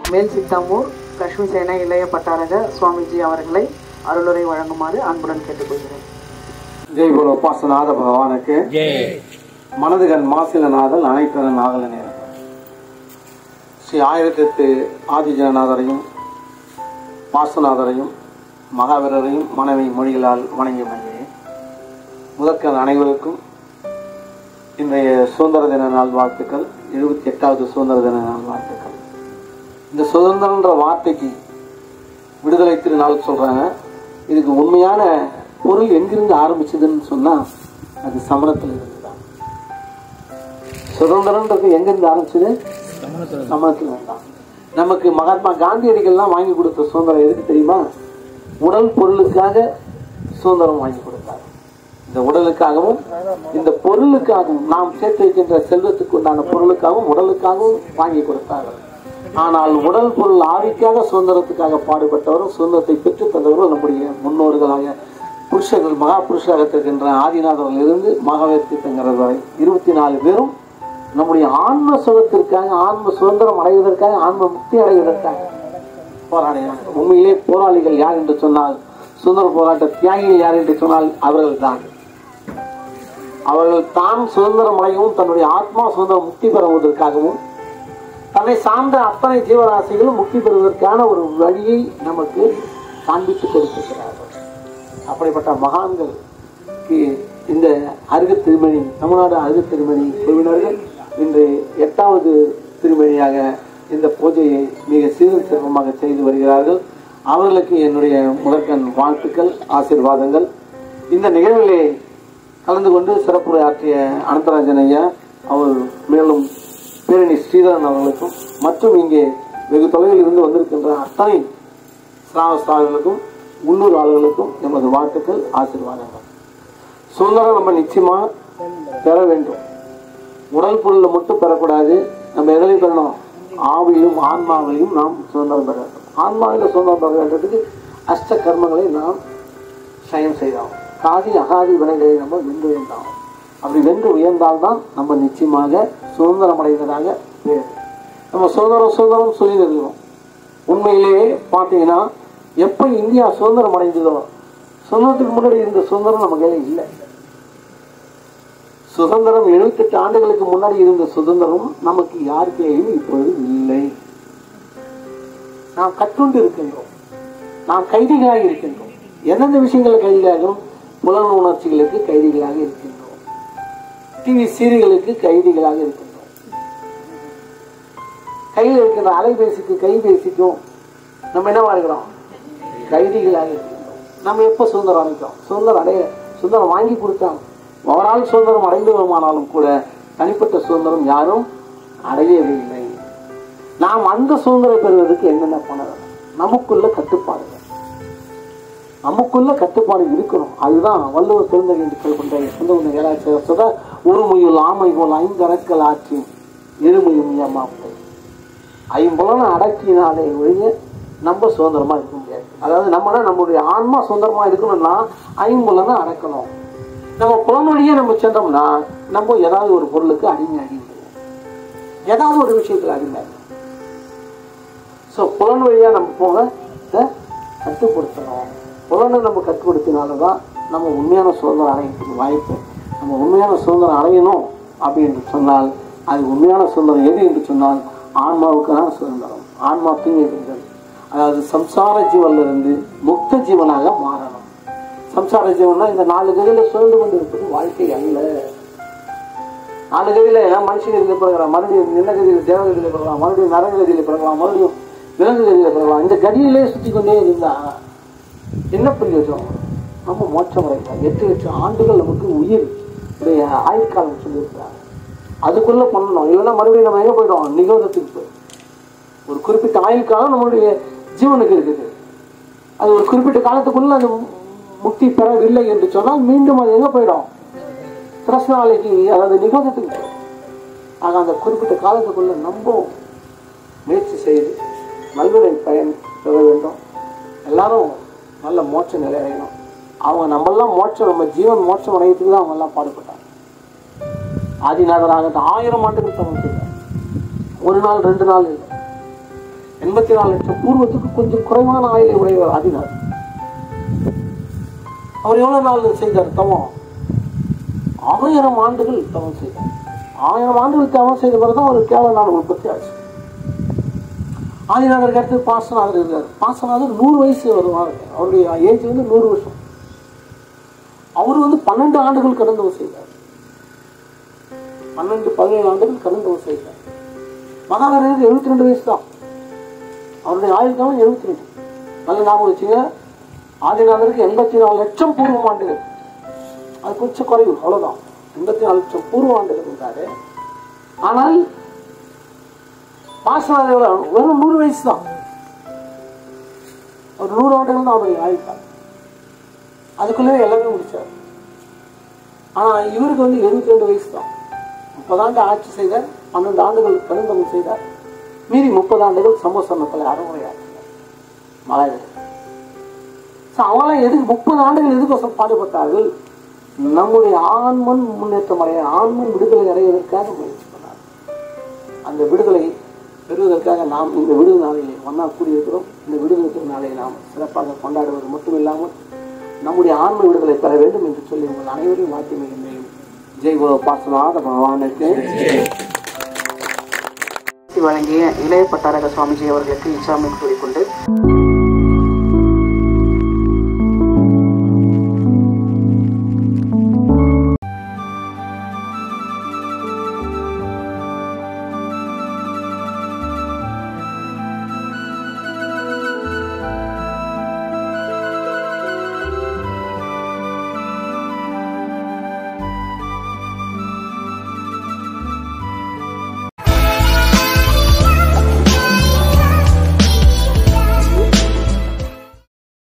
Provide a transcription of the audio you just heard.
மேல் சித்தாமூர் லட்சுமி சேனை இளைய பட்டாரக சுவாமிஜி அவர்களை அருளுரை வழங்குமாறு அன்புடன் கேட்டுக்கொள்கிறேன் ஜெய் போல உபாசநாத பகவானுக்கு ஜெய் மனதுகன் மாசிலநாதல் அனைத்தரன் நாகல நேரம் ஸ்ரீ ஆயிரத்தி எட்டு ஆதிஜனநாதரையும் பாசநாதரையும் மகாவீரரையும் மனைவி மொழிகளால் வணங்கி வணங்குகிறேன் முதற்கன் அனைவருக்கும் இன்றைய சுதந்திர தின நாள் வாழ்த்துக்கள் எழுபத்தி எட்டாவது சுதந்திர தின நாள் வாழ்த்துக்கள் இந்த சுதந்திரன்ற வார்த்தைக்கு விடுதலை திருநாள் சொல்றாங்க இதுக்கு உண்மையான பொருள் எங்கிருந்து ஆரம்பிச்சதுன்னு சொன்னா அது சமணத்துல இருந்து தான் சுதந்திரன்றது எங்கிருந்து ஆரம்பிச்சது சமணத்துல தான் நமக்கு மகாத்மா காந்தியடிகள்லாம் வாங்கி கொடுத்த சுதந்திரம் எதுக்கு தெரியுமா உடல் பொருளுக்காக சுதந்திரம் வாங்கி கொடுத்தார் இந்த உடலுக்காகவும் இந்த பொருளுக்காகவும் நாம் சேர்த்து வைக்கின்ற செல்வத்துக்கு உண்டான பொருளுக்காகவும் உடலுக்காகவும் வாங்கி கொடுத்தார்கள் ஆனால் உடல் பொருள் ஆவிக்காக சுதந்திரத்துக்காக பாடுபட்டவரும் சுதந்திரத்தை பெற்றுத் தந்தவரும் நம்முடைய முன்னோர்களாக புருஷர்கள் மகா புருஷராக இருக்கின்ற ஆதிநாதரில் இருந்து மகாவீர் தீர்த்தங்கிறது வரை இருபத்தி நாலு பேரும் நம்முடைய ஆன்ம சுகத்திற்காக ஆன்ம சுதந்திரம் அடைவதற்காக ஆன்ம முக்தி அடைவதற்காக போராடினார்கள் உண்மையிலே போராளிகள் யார் என்று சொன்னால் சுதந்திர போராட்ட தியாகிகள் யார் என்று சொன்னால் அவர்கள் தான் அவர்கள் தான் சுதந்திரம் அடையவும் தன்னுடைய ஆத்மா சுதந்திரம் முக்தி பெறுவதற்காகவும் தன்னை சார்ந்த அத்தனை ஜீவராசிகளும் முக்தி பெறுவதற்கான ஒரு வழியை நமக்கு காண்பித்து கொடுத்திருக்கிறார்கள் அப்படிப்பட்ட மகான்களுக்கு இந்த அருகு திருமணி தமிழ்நாடு அருகு திருமணி குழுவினர்கள் இன்று எட்டாவது திருமணியாக இந்த பூஜையை மிக சீரும் சிறப்பமாக செய்து வருகிறார்கள் அவர்களுக்கு என்னுடைய முதற்கண் வாழ்த்துக்கள் ஆசீர்வாதங்கள் இந்த நிகழ்விலே கலந்து கொண்டு சிறப்புரை ஆற்றிய அனந்தராஜன் ஐயா அவர் மேலும் பேரணி ஸ்ரீதரன் அவர்களுக்கும் மற்றும் இங்கே வெகு தொலைவில் இருந்து வந்திருக்கின்ற அத்தனை சிராவஸ்தார்களுக்கும் உள்ளூர் ஆளுகளுக்கும் எமது வாழ்த்துக்கள் ஆசீர்வாதங்கள் சுதந்திரம் நம்ம நிச்சயமா பெற வேண்டும் உடல் பொருளை மட்டும் பெறக்கூடாது நம்ம எதிலையும் பெறணும் ஆவியும் ஆன்மாவையும் நாம் சுதந்திரம் பெற வேண்டும் ஆன்மாவில் சுதந்திரம் பெற வேண்டதுக்கு அஷ்ட கர்மங்களை நாம் சயம் செய்தோம் காதி அகாதி வினைகளை நம்ம வென்று உயர்ந்தோம் அப்படி வென்று உயர்ந்தால்தான் நம்ம நிச்சயமாக சுதந்திரம் அடைவதாக பேர் நம்ம சுதந்திரம் சுதந்திரம் சொல்லி இருக்கிறோம் உண்மையிலேயே பார்த்தீங்கன்னா எப்போ இந்தியா சுதந்திரம் அடைந்ததோ சுதந்திரத்துக்கு முன்னாடி இருந்த சுதந்திரம் நம்ம கையில இல்லை சுதந்திரம் எழுபத்தெட்டு ஆண்டுகளுக்கு முன்னாடி இருந்த சுதந்திரம் நமக்கு யார் கையிலும் இப்பொழுது இல்லை நாம் கட்டுண்டு இருக்கின்றோம் நாம் கைதிகளாக இருக்கின்றோம் எந்தெந்த விஷயங்கள் கைதிகளாகும் புலன் உணர்ச்சிகளுக்கு கைதிகளாக இருக்கின்றோம் டிவி சீரியலுக்கு கைதிகளாக இருக்கின்றோம் கையில் இருக்கின்ற அலைபேசிக்கு கைபேசிக்கும் நம்ம என்னவா இருக்கிறோம் கைதிகளாக இருக்கின்றோம் நம்ம எப்போ சுதந்திரம் அடைக்கிறோம் சுதந்திரம் அடைய சுதந்திரம் வாங்கி கொடுத்தாங்க அவரால் சுதந்திரம் அடைந்தவருமானாலும் கூட தனிப்பட்ட சுதந்திரம் யாரும் அடையவில்லை நாம் அந்த சுதந்திரம் பெறுவதற்கு என்னென்ன பண்ணணும் நமக்குள்ள கட்டுப்பாடுகள் நமக்குள்ள கட்டுப்பாடு இருக்கணும் அதுதான் வள்ளுவர் பெருந்தகை என்று கொண்ட சொந்த ஒன்று ஏழாயிரத்தி சொல்ற ஒருமையுள் ஆமை போல் ஐந்தரக்கல் ஆட்சி இருமையும் ஏமாப்பை ஐம்புலனை அடக்கினாலே ஒழிய நம்ம சுதந்திரமா இருக்க முடியாது அதாவது நம்மனா நம்மளுடைய ஆன்மா சுதந்திரமா இருக்கணும்னா ஐம்புலனை அடக்கணும் நம்ம புலன் வழியே நம்ம சென்றோம்னா நம்ம ஏதாவது ஒரு பொருளுக்கு அடிமையாகி விடுவோம். ஏதாவது ஒரு விஷயத்துல அடிமையாகி ஸோ புலன் வழியா நம்ம போக இதை கட்டுப்படுத்தணும் புலனை நம்ம கட்டுப்படுத்தினால்தான் நம்ம உண்மையான சுதந்திரம் அடையறதுக்கு வாய்ப்பு நம்ம உண்மையான சுதந்திரம் அடையணும் அப்படின்னு சொன்னால் அது உண்மையான சுதந்திரம் எது என்று சொன்னால் ஆன்மாவுக்கான சுதந்திரம் ஆன்மா தூங்கிடுங்கள் அதாவது சம்சார ஜீவன்ல இருந்து முக்த ஜீவனாக மாறணும் சம்சார ஜீவனா இந்த நாலு கதியில சுழந்து கொண்டு இருப்பது வாழ்க்கை அல்ல நாலு கதியில மனுஷன் கதியில பிறகுறான் மறுபடியும் நின்ன கதியில தேவ கதியில பிறகுறான் மறுபடியும் நரக கதியில பிறகுறான் மறுபடியும் விலங்கு கதியில பிறகுறான் இந்த கதியிலே சுத்தி கொண்டே இருந்தா என்ன பிரயோஜனம் நம்ம மோட்சம் அடைக்கலாம் எட்டு லட்சம் ஆண்டுகள் நமக்கு உயிர் உடைய ஆயுட்காலம் சொல்லியிருக்கிறாங்க அதுக்குள்ள பண்ணணும் இல்லைன்னா மறுபடியும் நம்ம எங்க போயிடுவோம் நிகோதத்துக்கு போயிடும் ஒரு குறிப்பிட்ட ஆயுள் காலம் நம்மளுடைய ஜீவனுக்கு இருக்குது அது ஒரு குறிப்பிட்ட காலத்துக்குள்ள அது முக்தி பெறவில்லை என்று சொன்னால் மீண்டும் அது எங்க போயிடும் பிரசனாலிக்கு அதாவது நிகோதத்துக்கு போயிடும் ஆக அந்த குறிப்பிட்ட காலத்துக்குள்ள நம்ம முயற்சி செய்து நல்வினை பயன் பெற வேண்டும் எல்லாரும் நல்ல மோட்ச நிலை அடையணும் அவங்க நம்மெல்லாம் மோட்சம் நம்ம ஜீவன் மோட்சம் அடையத்துக்கு தான் அவங்க எல்லாம் பாடுபட்டாங்க ஆதிநாதராக ஆயிரம் ஆண்டுகள் சமர்ப்பித்தார் ஒரு நாள் ரெண்டு நாள் இல்லை எண்பத்தி நாலு லட்சம் பூர்வத்துக்கு கொஞ்சம் குறைவான ஆயுளை உடையவர் ஆதினார் அவர் எவ்வளவு நாள் செய்தார் தவம் ஆயிரம் ஆண்டுகள் தவம் செய்தார் ஆயிரம் ஆண்டுகள் தவம் செய்த பிறகுதான் ஒரு கேரள நாடு உற்பத்தி ஆச்சு ஆதிநாதருக்கு அடுத்து பாசநாதர் இருக்கார் பாசநாதர் நூறு வயசு வருவார் அவருடைய ஏஜ் வந்து நூறு வருஷம் அவர் வந்து பன்னெண்டு ஆண்டுகள் கடந்தவர் செய்தார் பன்னெண்டு பதினேழு ஆண்டுகள் கடந்தவர் செய்தார் மகாவீரருக்கு எழுபத்தி ரெண்டு வயசு தான் அவருடைய ஆயுள் காலம் எழுபத்தி ரெண்டு நல்ல ஞாபகம் வச்சுங்க ஆதிநாதருக்கு எண்பத்தி நாலு லட்சம் பூர்வம் ஆண்டுகள் அது கொஞ்சம் குறைவு அவ்வளவுதான் எண்பத்தி நாலு லட்சம் பூர்வ ஆண்டுகள் இருந்தாரு ஆனால் பாசநாதர் எவ்வளவு? வெறும் நூறு வயசு தான் ஒரு நூறு ஆண்டுகள் தான் அவருடைய ஆயுள் காலம் அதுக்குள்ளே எல்லாமே முடிச்சார் ஆனா இவருக்கு வந்து எழுபத்தி ரெண்டு வயசு தான் முப்பதாண்டு ஆட்சி செய்தார் பன்னெண்டு ஆண்டுகள் பெருந்தமிழ் செய்தார் மீறி முப்பது ஆண்டுகள் சமோசனத்தில் அறமுறையாற்றினார் மலையில் அவங்களாம் எதுக்கு முப்பது ஆண்டுகள் எதுக்கோசம் பாடுபட்டார்கள் நம்முடைய ஆண்மன் முன்னேற்றம் அடைய ஆண்மன் விடுதலை அடைவதற்காக முயற்சி பண்ணார் அந்த விடுதலை பெறுவதற்காக நாம் இந்த விடுதலை நாளையை ஒன்றா கூடியிருக்கிறோம் இந்த விடுதலை திருநாளை நாம் சிறப்பாக கொண்டாடுவது மட்டுமில்லாமல் நம்முடைய ஆன்ம விடுதலை பெற வேண்டும் என்று சொல்லி உங்கள் அனைவரையும் வாழ்த்தி மிகுந்தேன் ஜெய் குரு பாசநாத பகவானுக்கு வழங்கிய இளைய பட்டாரக சுவாமிஜி அவர்களுக்கு இச்சாமின் கூறிக்கொண்டு